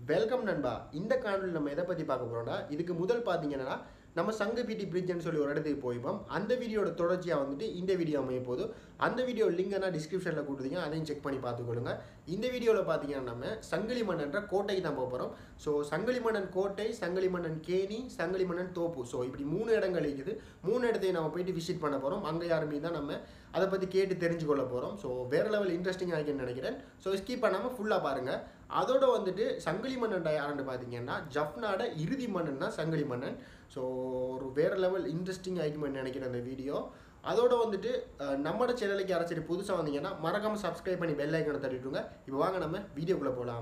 Welcome நண்பா இந்த காணொலி நம்ம எதை பற்றி பார்க்க போகிறோம்னா இதுக்கு முதல் பார்த்தீங்கன்னா நம்ம சங்கபிட்டி பிரிட்ஜ்னு சொல்லி ஒரு இடத்துக்கு போய்ப்போம் அந்த வீடியோட தொடர்ச்சியாக வந்துட்டு இந்த வீடியோ அமைய போது அந்த வீடியோ லிங்க் நான் டிஸ்கிரிப்ஷனில் கொடுத்தீங்க அதையும் செக் பண்ணி பார்த்துக்கொள்ளுங்க இந்த வீடியோவில் பார்த்தீங்கன்னா நம்ம சங்கிலி மன்னன்ற கோட்டைக்கு தான் போக போகிறோம் ஸோ சங்கிலி மன்னன் கோட்டை சங்கிலி மன்னன் கேணி சங்கிலி மன்னன் தோப்பு ஸோ இப்படி மூணு இடங்கள் இருக்குது மூணு இடத்தையும் நம்ம போயிட்டு விசிட் பண்ண போகிறோம் அங்கே யாருமே தான் நம்ம அதை பற்றி கேட்டு தெரிஞ்சுக்கொள்ள போகிறோம் ஸோ வேறு லெவல் இன்ட்ரெஸ்டிங்காக இருக்குன்னு நினைக்கிறேன் ஸோ ஸ்கிப் பண்ணாமல் ஃபுல்லாக பாருங்கள் அதோட வந்துட்டு சங்கிலி மன்னன் யாருன்னு பார்த்தீங்கன்னா ஜஃப்னாட இறுதி மன்னன் தான் சங்கிலி மன்னன் ஸோ ஒரு வேறு லெவல் இன்ட்ரெஸ்டிங் ஆகிக்குமென்னு நினைக்கிறேன் அந்த வீடியோ அதோட வந்துட்டு அஹ், நம்மளோட சேனலுக்கு யாராச்சும் புதுசாக வந்தீங்கன்னா மறக்காமல் சப்ஸ்கிரைப் பண்ணி பெல் ஐக்கனை தட்டிட்டுருங்க இப்போ வாங்க நம்ம வீடியோக்குள்ளே போகலாம்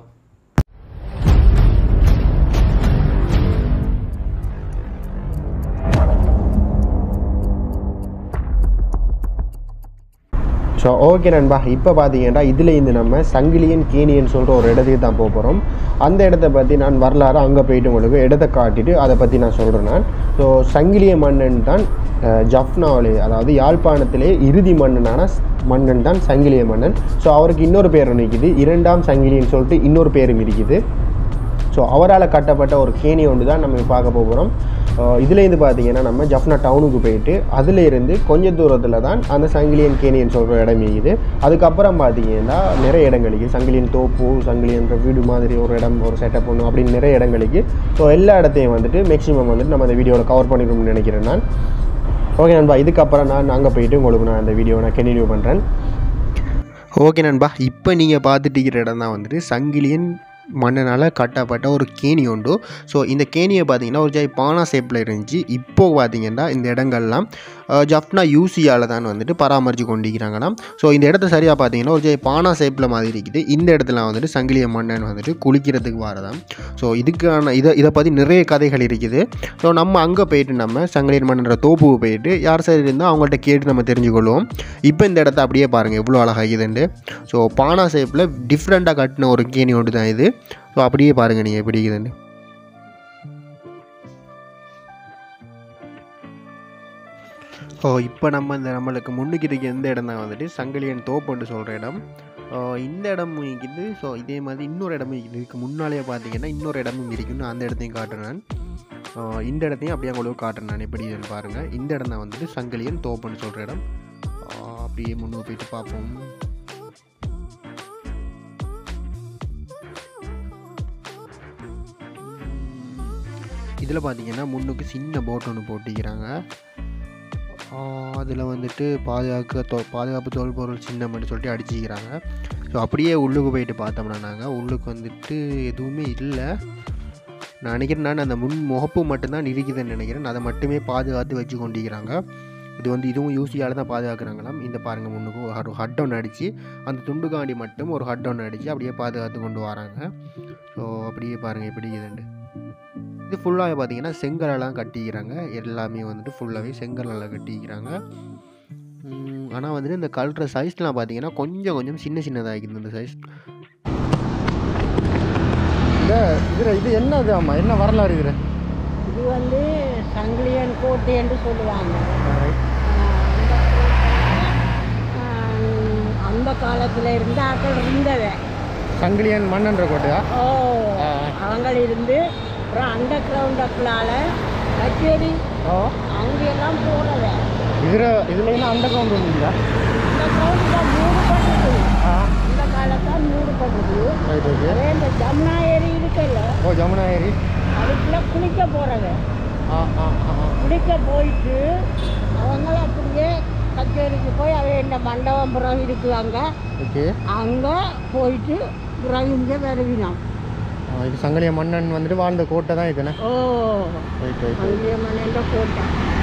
ஸோ ஓகே நண்பா இப்போ பார்த்தீங்கன்னா இதில் இருந்து நம்ம சங்கிலியன் கேனியன் சொல்கிற ஒரு இடத்துக்கு தான் போக போகிறோம் அந்த இடத்த பற்றி நான் வரலாறு அங்கே போயிட்டு உங்களுக்கு இடத்த காட்டிட்டு அதை பற்றி நான் சொல்கிறேன் நான் ஸோ சங்கிலிய மன்னன் தான் அஹ், ஜஃப்னாவிலே அதாவது யாழ்ப்பாணத்திலே இறுதி மன்னனான ஸ்- மன்னன் தான் சங்கிலிய மன்னன் ஸோ அவருக்கு இன்னொரு பேர் இருக்குது இரண்டாம் சங்கிலின்னு சொல்லிட்டு இன்னொரு பேரும் இருக்குது ஸோ அவரால் கட்டப்பட்ட ஒரு கேணி ஒன்று தான் நம்ம பார்க்க போகிறோம் இதுலேருந்து பார்த்தீங்கன்னா நம்ம ஜஃப்னா டவுனுக்கு போயிட்டு அதுல இருந்து கொஞ்ச தூரத்தில் தான் அந்த சங்கிலியன் கேணின்னு சொல்கிற இடம் இருக்குது அதுக்கப்புறம் பார்த்தீங்கன்னா நிறைய இடங்களுக்கு சங்கிலியன் தோப்பு சங்கிலியன்ற வீடு மாதிரி ஒரு இடம் ஒரு செட்டப் ஒன்று அப்படின்னு நிறைய இடங்களுக்கு ஸோ எல்லா இடத்தையும் வந்துட்டு மேக்ஸிமம் வந்துட்டு நம்ம அந்த வீடியோவில் கவர் பண்ணிக்கணும்னு நினைக்கிறேன் நான் ஓகே நண்பா இதுக்கப்புறம் நான் அங்கே போயிட்டு உங்களுக்கு நான் அந்த வீடியோவை நான் கண்டினியூ பண்ணுறேன் ஓகே நண்பா இப்போ நீங்கள் பார்த்துட்டு இருக்கிற இடம் தான் வந்துட்டு சங்கிலியன் மண்ணனால் கட்டப்பட்ட ஒரு கேணி உண்டு ஸோ இந்த கேணியை பார்த்தீங்கன்னா ஒரு ஜாய் பானா ஷேப்பில் இருந்துச்சு இப்போ பார்த்தீங்கன்னா இந்த இடங்கள்லாம் அஹ், ஜஃப்னா யூசியால் தான் வந்துட்டு பராமரித்து கொண்டிருக்கிறாங்களாம் ஸோ இந்த இடத்த சரியாக பார்த்தீங்கன்னா ஒரு ஜாய் பானா ஷேப்பில் மாதிரி இருக்குது இந்த இடத்துல வந்துட்டு சங்கிலிய மன்னன் வந்துட்டு குளிக்கிறதுக்கு வரதாம் ஸோ இதுக்கான இதை இதை பற்றி நிறைய கதைகள் இருக்குது ஸோ நம்ம அங்கே போயிட்டு நம்ம சங்கிலியன் மன்னன்ற தோப்புக்கு போயிட்டு யார் சரி இருந்தால் அவங்கள்ட்ட கேட்டு நம்ம தெரிஞ்சுக்கொள்வோம் இப்போ இந்த இடத்த அப்படியே பாருங்கள் எவ்வளோ அழகாக இருக்குதுண்டு ஸோ பானா ஷேப்பில் டிஃப்ரெண்ட்டாக கட்டின ஒரு கேணி ஒன்று தான் இது ஸோ அப்படியே பாருங்கள் நீங்கள் எப்படி இருக்குதுன்னு ஸோ இப்போ நம்ம இந்த நம்மளுக்கு முன்னுக்கு இருக்க எந்த இடம் தான் வந்துட்டு சங்கிலியன் தோப்புன்னு சொல்கிற இடம் ஆ, இந்த இடமும் இருக்குது ஸோ இதே மாதிரி இன்னொரு இடமும் இருக்குது இதுக்கு முன்னாலேயே பார்த்தீங்கன்னா இன்னொரு இடமும் இருக்குன்னு அந்த இடத்தையும் காட்டுறேன் நான். ஆ, இந்த இடத்தையும் அப்படியே உங்களுக்கு காட்டுறேன் நான் எப்படி இதுன்னு பாருங்கள் இந்த இடம் தான் வந்துட்டு சங்கிலியன் தோப்புன்னு சொல்கிற இடம் ஆ, அப்படியே முன்னுக்கு போயிட்டு பார்ப்போம் இதில் பார்த்தீங்கன்னா முன்னுக்கு சின்ன போட் ஒன்று போட்டிக்கிறாங்க அதில் வந்துட்டு பாதுகாக்க தொ பாதுகாப்பு தொல்பொருள் சின்னம்னு சொல்லிட்டு அடிச்சிக்கிறாங்க ஸோ அப்படியே உள்ளுக்கு போயிட்டு பார்த்தோம்னா நாங்கள் உள்ளுக்கு வந்துட்டு எதுவுமே இல்லை நான் நினைக்கிறேன் நான் அந்த முன் முகப்பு மட்டும்தான் இருக்குதுன்னு நினைக்கிறேன் அதை மட்டுமே பாதுகாத்து வச்சு கொண்டிருக்கிறாங்க இது வந்து இதுவும் யூசியால் தான் பாதுகாக்கிறாங்களாம் இந்த பாருங்கள் முன்னுக்கு ஒரு ஹட் ஒன்று அடித்து அந்த துண்டுக்காண்டி மட்டும் ஒரு ஹட் ஒன்று அடித்து அப்படியே பாதுகாத்து கொண்டு வராங்க ஸோ அப்படியே பாருங்கள் எப்படி இதுண்டு இது ஃபுல்லாக பார்த்தீங்கன்னா செங்கலெல்லாம் கட்டிக்கிறாங்க எல்லாமே வந்துட்டு ஃபுல்லாகவே செங்கலால் கட்டிக்கிறாங்க ஆனால் வந்துட்டு இந்த கல்ற சைஸ்லாம் பார்த்தீங்கன்னா கொஞ்சம் கொஞ்சம் சின்ன சின்னதாக இருக்குது இந்த சைஸ் இந்த இதில் இது என்னது ஆமா என்ன வரலாறு இதில் இது வந்து சங்கிலியன் கோட்டை என்று சொல்லுவாங்க ஆஹ் அந்த காலத்தில் இருந்து ஆக்கள் இருந்தவ சங்கிலியன் மன்னன்ற கோட்டையா ஓ அவங்க இருந்து அப்புறம் அண்டர் கிரவுண்ட் அப்பிளால கச்சேரி ஓ அங்கெல்லாம் போகிறவ இதில் இதில் என்ன அந்த கவுண்ட் ஒன்றுங்களா அந்த கிரவுண்ட் தான் மூடப்பட்டது ஆ அந்த காலத்தான் மூடப்பட்டது ரைட் ஓகே அதே இந்த ஜமுனா ஏரி இருக்குல்ல ஓ ஜமுனா ஏரி அதுக்குள்ள குளிக்க போகிறவ ஆ ஆ ஆ ஆ. குளிக்க போயிட்டு அவங்களும் அப்படியே கச்சேரிக்கு போய் அவ இந்த மண்டபம் புறம் இருக்கு அங்கே ஓகே அங்கே போயிட்டு புறம் இங்கே வருவினோம் ஆ, இது சங்கிலிய மன்னன் வந்துட்டு வாழ்ந்த கோட்டை தான் இதுண்ணே ஓ ரைட் ரைட் அங்கேயம்மன் என்ற கோட்டை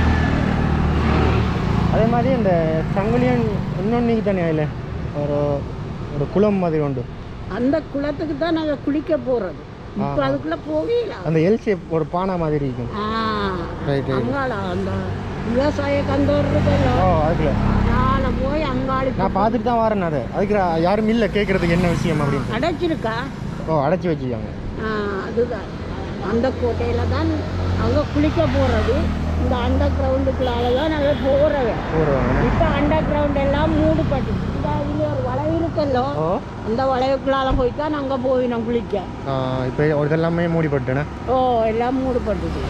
அதே மாதிரி இந்த சங்கிலியன் இன்னொன்று தானே அதில் ஒரு ஒரு குளம் மாதிரி உண்டு அந்த குளத்துக்கு தான் நாங்கள் குளிக்க போகிறது இப்போ ஆ. அதுக்குள்ளே போகல அந்த எல் ஷேப் ஒரு பானை மாதிரி இருக்கும் ஆ ரைட் ரைட் அங்காள அந்த விவசாய கந்தோர் இருக்குல்ல ஓ அதுக்குள்ள அதால போய் அங்காளி நான் பார்த்துட்டு தான் வரேன் அது அதுக்கு நான் யாரும் இல்லை கேட்குறதுக்கு என்ன விஷயம் அப்படின்னு அடைச்சிருக்கா ஓ அடைச்சி வச்சுக்காங்க ஆ, அதுதான் அந்த கோட்டையில் தான் அங்கே குளிக்க போகிறது இந்த அண்டர் கிரவுண்டுக்குள்ளால தான் நாங்கள் போகிறவன் போடுவாங்க இப்போ அண்டர் கிரவுண்ட் எல்லாம் மூடுபட்டு இந்த இதில் ஒரு வளைவு இருக்கല്ലോ ஓ அந்த வளைவுக்குள்ளால போய் தான் நாங்கள் போயினோம் குளிக்க இப்போ ஒரு இதெல்லாமே மூடிப்பட்டுண்ணே ஓ எல்லாம் மூடுபட்டுது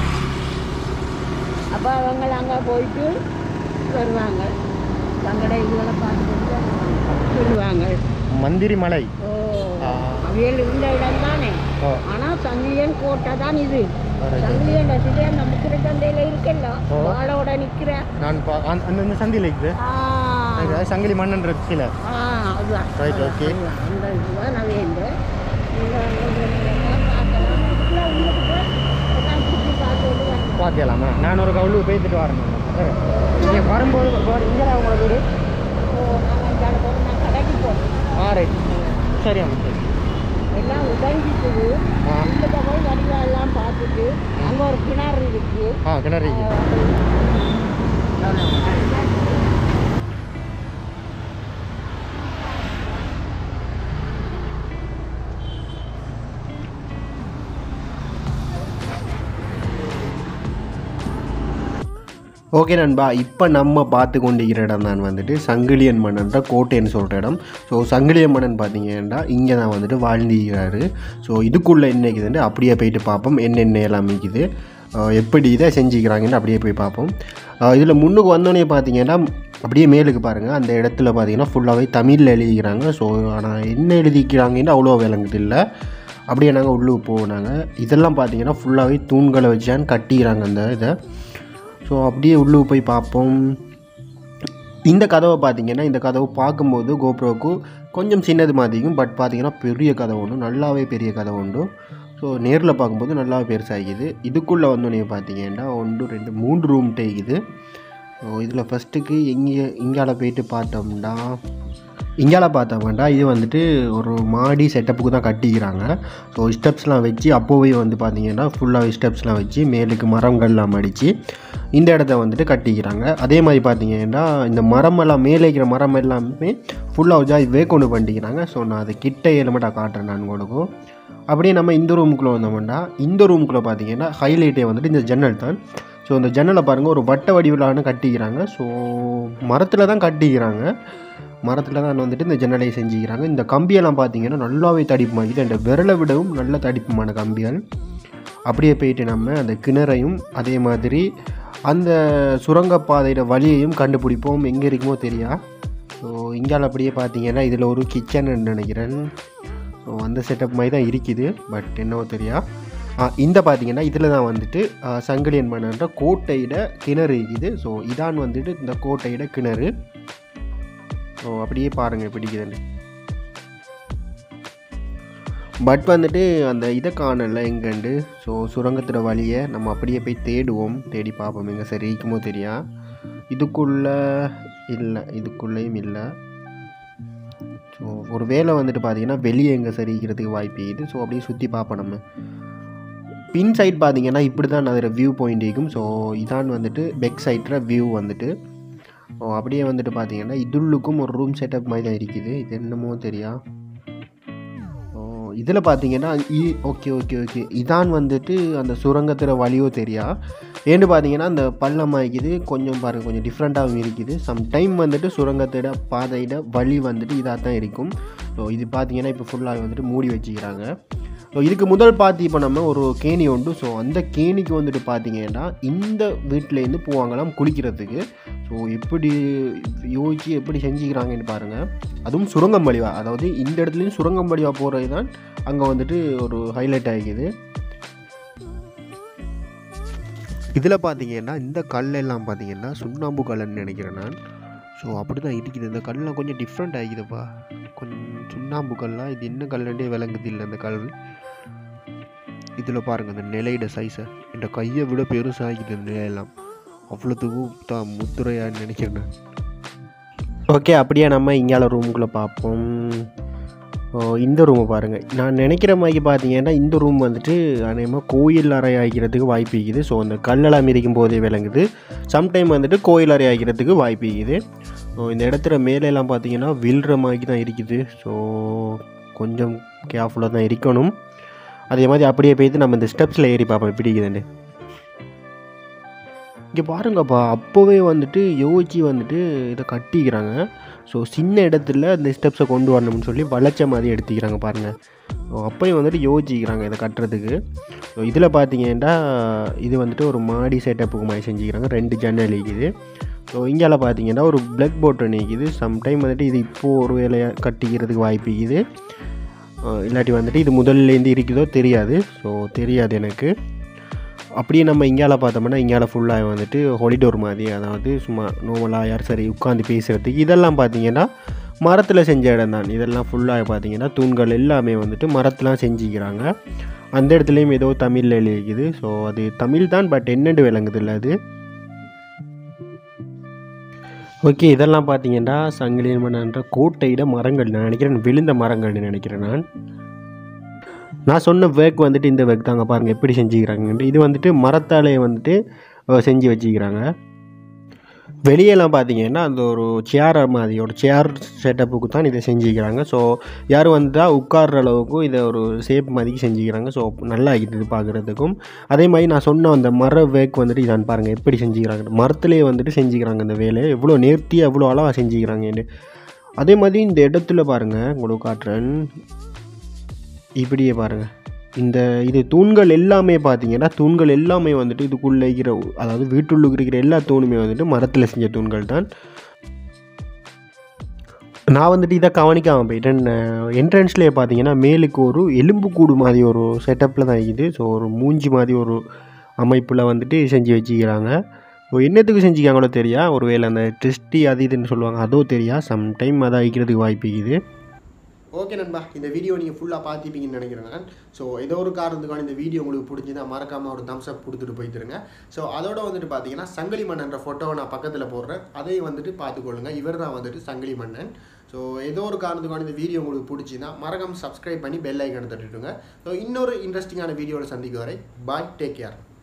அப்போ அவங்க அங்கே போயிட்டு வருவாங்க தங்கட இதுகளை பார்த்துட்டு சொல்லுவாங்க மந்திரி மலை ஓ ஆ. அவியல் இருந்த இடம் தானே ஓ ஆனால் சங்கிலியன் கோட்டை தான் இது Correct. சங்கிலியன் ரசிகர் நம்ம திருத்தந்தையில் இருக்கല്ലോ ஓ. வாழோட நிற்கிற நான் பா அந்த அந்த- இந்த சந்தியில் இருக்குது ஆ சங்கிலி மன்னன் சில ஆ அதுதான் Right, அதுதான், okay. அதுதான். அந்த இதுதான் நான் வேண்டும் நீங்கள் எல்லாம் பார்க்கலாம் இதுக்குள்ள உள்ளுக்குள்ள எல்லாம் சுற்றி பார்த்து வரணும் பார்க்கலாமா நான் ஒரு கவுளு பேசிட்டு வரேன் நீங்கள் வரும்போது இங்கே உங்களோட வீடு ஓ நாங்கள் இந்த போகிறோம் நான் கடைக்கு போகிறோம் ஆ ரைட் சரி அம்மா சரி எல்லாம் உடஞ்சிட்டுது ஆ உள்ளுக்க போய் வடிவா எல்லாம் பார்த்துட்டு அங்கே ஒரு கிணறு இருக்கு ஆ கிணறு இருக்கு. ஓகே நண்பா இப்போ நம்ம பார்த்து கொண்டிருக்கிற இடம் தான் வந்துட்டு சங்கிலியன் மன்னன்ற கோட்டைன்னு சொல்கிற இடம் ஸோ சங்கிலியன் மன்னன் பார்த்தீங்கன்னா இங்கே தான் வந்துட்டு வாழ்ந்துக்கிறாரு ஸோ இதுக்குள்ளே என்ன இருக்குதுன்னு அப்படியே போயிட்டு பார்ப்போம் என்னென்ன எல்லாம் இருக்குது அஹ் எப்படி இதை செஞ்சுக்கிறாங்கன்னு அப்படியே போய் பார்ப்போம் இதில் முன்னுக்கு வந்தோடனே பார்த்தீங்கன்னா அப்படியே மேலுக்கு பாருங்கள் அந்த இடத்துல பார்த்தீங்கன்னா ஃபுல்லாகவே தமிழில் எழுதிக்கிறாங்க ஸோ ஆனால் என்ன எழுதிக்கிறாங்கன்னு அவ்வளோ விளங்குது இல்லை அப்படியே நாங்கள் உள்ளுக்கு போனாங்க இதெல்லாம் பார்த்தீங்கன்னா ஃபுல்லாகவே தூண்களை வச்சான்னு கட்டிக்கிறாங்க அந்த இதை ஸோ அப்படியே உள்ளுக்கு போய் பார்ப்போம் இந்த கதவை பார்த்தீங்கன்னா இந்த கதவு பார்க்கும்போது கோப்ரோவுக்கு கொஞ்சம் சின்னது மாதிரிக்கும் பட் பார்த்தீங்கன்னா பெரிய கதவு உண்டு நல்லாவே பெரிய கதவு உண்டு ஸோ நேரில் பார்க்கும்போது நல்லாவே பெருசாகிக்குது இதுக்குள்ளே வந்தோடனே பார்த்தீங்கன்னா ஒன்று ரெண்டு மூன்று ரூம் டேக்குது ஸோ இதில் ஃபஸ்ட்டுக்கு எங்கே இங்கால போயிட்டு பார்த்தோம்னா இங்கால பார்த்தோம்னா இது வந்துட்டு ஒரு மாடி செட்டப்புக்கு தான் கட்டிக்கிறாங்க ஸோ ஸ்டெப்ஸ்லாம் வச்சு அப்போவே வந்து பார்த்தீங்கன்னா ஃபுல்லாக ஸ்டெப்ஸ்லாம் வச்சு மேலுக்கு மரங்கள்லாம் அடித்து இந்த இடத்த வந்துட்டு கட்டிக்கிறாங்க அதே மாதிரி பார்த்தீங்கன்னா இந்த மரமெல்லாம் மேலே இருக்கிற மரம் எல்லாமே ஃபுல்லாக ஜாய் வே கொண்டு பண்ணிக்கிறாங்க ஸோ நான் அதை கிட்ட எலமெண்ட்டாக காட்டுறேன் நான் கொடுக்கும் அப்படியே நம்ம இந்த ரூமுக்குள்ளே வந்தோம்னா இந்த ரூமுக்குள்ளே பார்த்தீங்கன்னா ஹைலைட்டே வந்துட்டு இந்த ஜன்னல் தான் ஸோ இந்த ஜன்னலை பாருங்கள் ஒரு வட்ட வடிவிலான கட்டிக்கிறாங்க ஸோ மரத்தில் தான் கட்டிக்கிறாங்க மரத்தில் தான் வந்துட்டு இந்த ஜன்னலை செஞ்சுக்கிறாங்க இந்த கம்பியெல்லாம் பார்த்தீங்கன்னா நல்லாவே தடிப்புமாக்குது இந்த விரலை விடவும் நல்ல தடிப்புமான கம்பிகள் அப்படியே போயிட்டு நம்ம அந்த கிணறையும் அதே மாதிரி அந்த சுரங்கப்பாதையோட வழியையும் கண்டுபிடிப்போம் எங்கே இருக்குமோ தெரியா ஸோ இங்கால அப்படியே பார்த்தீங்கன்னா இதில் ஒரு கிச்சன் நினைக்கிறேன் ஸோ அந்த செட்டப் மாதிரி தான் இருக்குது பட் என்னவோ தெரியா ஆ, இந்த பார்த்தீங்கன்னா இதில் தான் வந்துட்டு ஆ, சங்கிலியன் மன்னன்ற கோட்டையிட கிணறு இருக்குது ஸோ இதான் வந்துட்டு இந்த கோட்டையிட கிணறு ஸோ அப்படியே பாருங்கள் எப்படி இருக்குதுன்னு பட் வந்துட்டு அந்த இதை காணல எங்கண்டு ஸோ சுரங்கத்தோட வழியை நம்ம அப்படியே போய் தேடுவோம் தேடி பார்ப்போம் எங்கே சரி இருக்குமோ தெரியா இதுக்குள்ளே இல்லை இதுக்குள்ளேயும் இல்லை ஸோ ஒரு வேளை வந்துட்டு பார்த்தீங்கன்னா வெளியே எங்கே சரிக்கிறதுக்கு வாய்ப்பு இருக்குது ஸோ அப்படியே சுற்றி பார்ப்போம் நம்ம பின் சைட் பார்த்தீங்கன்னா இப்படி தான் அதில் வியூ பாயிண்ட் இருக்கும் ஸோ இதான் வந்துட்டு பெக் சைட்டில் வியூ வந்துட்டு ஸோ அப்படியே வந்துட்டு பார்த்தீங்கன்னா இதுள்ளுக்கும் ஒரு ரூம் செட்டப் மாதிரி தான் இருக்குது இது என்னமோ தெரியா ஓ இதில் பார்த்தீங்கன்னா ஓகே ஓகே ஓகே இதான் வந்துட்டு அந்த சுரங்கத்தில் வழியோ தெரியா ஏன்னு பார்த்தீங்கன்னா அந்த பள்ளமாகிக்குது கொஞ்சம் பாருங்கள் கொஞ்சம் டிஃப்ரெண்ட்டாகவும் இருக்குது சம் டைம் வந்துட்டு சுரங்கத்தோட பாதையிட வழி வந்துட்டு இதாக தான் இருக்கும் ஸோ இது பார்த்தீங்கன்னா இப்போ ஃபுல்லாக வந்துட்டு மூடி வச்சுக்கிறாங்க ஸோ இதுக்கு முதல் பார்த்து இப்போ நம்ம ஒரு கேணி உண்டு ஸோ அந்த கேணிக்கு வந்துட்டு பார்த்தீங்கன்னா இந்த வீட்டிலேருந்து போவாங்களாம் குளிக்கிறதுக்கு ஸோ எப்படி யோசிச்சு எப்படி செஞ்சுக்கிறாங்கன்னு பாருங்கள் அதுவும் சுரங்கம் வழிவா அதாவது இந்த இடத்துலையும் சுரங்கம் வழிவா போகிறது தான் அங்கே வந்துட்டு ஒரு ஹைலைட் ஆகிக்குது இதில் பார்த்தீங்கன்னா இந்த கல்லெல்லாம் பார்த்தீங்கன்னா சுண்ணாம்பு கல்லுன்னு நினைக்கிறேன் நான் ஸோ அப்படி தான் இருக்குது இந்த கல்லாம் கொஞ்சம் டிஃப்ரெண்ட் ஆகிக்குதுப்பா கொஞ்சம் சுண்ணாம்பு கல்லாம் இது என்ன கல்லுன்றே விளங்குது இல்லை அந்த கல் இதில் பாருங்கள் இந்த நிலையோட சைஸை இந்த கையை விட பெருசாகிக்குது இந்த நிலையெல்லாம் அவ்வளோத்துக்கும் தான் முத்துரையான்னு நினைக்கிறேன் ஓகே அப்படியே நம்ம இங்கால ரூமுக்குள்ளே பார்ப்போம் ஓ இந்த ரூமை பாருங்கள் நான் நினைக்கிற மாதிரி பார்த்தீங்கன்னா இந்த ரூம் வந்துட்டு அநேகமாக கோயில் அறை ஆகிறதுக்கு வாய்ப்பு இருக்குது ஸோ அந்த கல்லெல்லாம் மிதிக்கும் போதே விளங்குது சம்டைம் வந்துட்டு கோயில் அறை ஆகிறதுக்கு வாய்ப்பு இருக்குது ஸோ இந்த இடத்துல மேலெல்லாம் பார்த்தீங்கன்னா வில்ற மாதிரி தான் இருக்குது ஸோ கொஞ்சம் கேர்ஃபுல்லாக தான் இருக்கணும் அதே மாதிரி அப்படியே போயிட்டு நம்ம இந்த ஸ்டெப்ஸில் ஏறி பார்ப்போம் எப்படி இருக்குதுன்னு இங்கே பாருங்கப்பா அப்போவே வந்துட்டு யோசிச்சு வந்துட்டு இதை கட்டிக்கிறாங்க ஸோ சின்ன இடத்துல இந்த ஸ்டெப்ஸை கொண்டு வரணும்னு சொல்லி வளைச்ச மாதிரி எடுத்துக்கிறாங்க பாருங்கள் ஸோ அப்போயும் வந்துட்டு யோசிக்கிறாங்க இதை கட்டுறதுக்கு ஸோ இதில் பார்த்தீங்கன்னா இது வந்துட்டு ஒரு மாடி செட்டப்புக்கு மாதிரி செஞ்சுக்கிறாங்க ரெண்டு ஜன்னல் இருக்குது ஸோ இங்கால பார்த்தீங்கன்னா ஒரு பிளக் போட்டு நிற்கிது சம்டைம் வந்துட்டு இது இப்போது ஒரு வேலையை கட்டிக்கிறதுக்கு வாய்ப்பு இருக்குது அஹ் இல்லாட்டி வந்துட்டு இது முதல்லேருந்து இருக்குதோ தெரியாது ஸோ தெரியாது எனக்கு அப்படியே நம்ம இங்கால பார்த்தோம்னா இங்கால ஃபுல்லாக வந்துட்டு ஹாலிடோர் மாதிரி அதாவது சும்மா நார்மலாக யார் சரி உட்காந்து பேசுகிறதுக்கு இதெல்லாம் பார்த்தீங்கன்னா மரத்தில் செஞ்ச இடம் தான் இதெல்லாம் ஃபுல்லாக பார்த்தீங்கன்னா தூண்கள் எல்லாமே வந்துட்டு மரத்துலாம் செஞ்சுக்கிறாங்க அந்த இடத்துலையும் ஏதோ தமிழில் எழுதிக்குது ஸோ அது தமிழ் தான் பட் என்னென்று விளங்குது இல்லை அது ஓகே இதெல்லாம் பார்த்தீங்கன்னா சங்கிலியன் மன்னன்ற கோட்டையிட மரங்கள் நான் நினைக்கிறேன் விழுந்த மரங்கள்னு நினைக்கிறேன் நான் நான் சொன்ன வேக் வந்துட்டு இந்த வேக் தாங்க பாருங்கள் எப்படி செஞ்சுக்கிறாங்கன்ட்டு இது வந்துட்டு மரத்தாலே வந்துட்டு அஹ், செஞ்சு வச்சுக்கிறாங்க வெளியெல்லாம் பார்த்தீங்கன்னா அந்த ஒரு சேர் மாதிரி ஒரு சேர் செட்டப்புக்கு தான் இதை செஞ்சுக்கிறாங்க ஸோ யார் வந்தால் உட்கார்ற அளவுக்கு இதை ஒரு ஷேப் மாதிரி செஞ்சுக்கிறாங்க ஸோ நல்லா இருக்குது பார்க்குறதுக்கும் அதே மாதிரி நான் சொன்ன அந்த மர வேக் வந்துட்டு இதான் பாருங்கள் எப்படி செஞ்சுக்கிறாங்க மரத்துலேயே வந்துட்டு செஞ்சுக்கிறாங்க இந்த வேலையை எவ்வளோ நேர்த்தியாக எவ்வளோ அழகாக செஞ்சுக்கிறாங்கன்னு அதே மாதிரி இந்த இடத்துல பாருங்கள் உங்களுக்கு காட்டுறேன் இப்படியே பாருங்கள் இந்த இது தூண்கள் எல்லாமே பார்த்தீங்கன்னா தூண்கள் எல்லாமே வந்துட்டு இதுக்குள்ளே இருக்கிற அதாவது வீட்டுள்ளுக்கு இருக்கிற எல்லா தூணுமே வந்துட்டு மரத்தில் செஞ்ச தூண்கள் தான் நான் வந்துட்டு இதை கவனிக்காமல் போயிட்டேன் என்ட்ரன்ஸ்லேயே பார்த்தீங்கன்னா மேலுக்கு ஒரு எலும்பு கூடு மாதிரி ஒரு செட்டப்பில் தான் இருக்குது ஸோ ஒரு மூஞ்சி மாதிரி ஒரு அமைப்பில் வந்துட்டு செஞ்சு வச்சுக்கிறாங்க ஸோ என்னத்துக்கு செஞ்சுக்காங்களோ தெரியா ஒருவேளை அந்த ட்ரிஸ்டி அது இதுன்னு சொல்லுவாங்க அதோ தெரியா சம்டைம் அதை வைக்கிறதுக்கு வாய்ப்பு இருக்குது ஓகே நண்பா இந்த வீடியோ நீங்கள் ஃபுல்லாக பார்த்துப்பீங்கன்னு நினைக்கிறேன் நான் ஸோ ஏதோ ஒரு காரணத்துக்கான இந்த வீடியோ உங்களுக்கு பிடிச்சிருந்தா மறக்காமல் ஒரு தம்ஸ் அப் கொடுத்துட்டு போய்த்துருங்க ஸோ அதோட வந்துட்டு பார்த்தீங்கன்னா சங்கிலி மன்னன்ற ஃபோட்டோவை நான் பக்கத்தில் போடுறேன் அதையும் வந்துட்டு பார்த்துக்கொள்ளுங்க இவர் தான் வந்துட்டு சங்கிலி மன்னன் ஸோ ஏதோ ஒரு காரணத்துக்கான இந்த வீடியோ உங்களுக்கு பிடிச்சிருந்தா மறக்காம சப்ஸ்கிரைப் பண்ணி பெல் ஐக்கனை தட்டிட்டுங்க ஸோ இன்னொரு இன்ட்ரெஸ்டிங்கான வீடியோவில் சந்திக்க வரை பாய் டேக் கேர்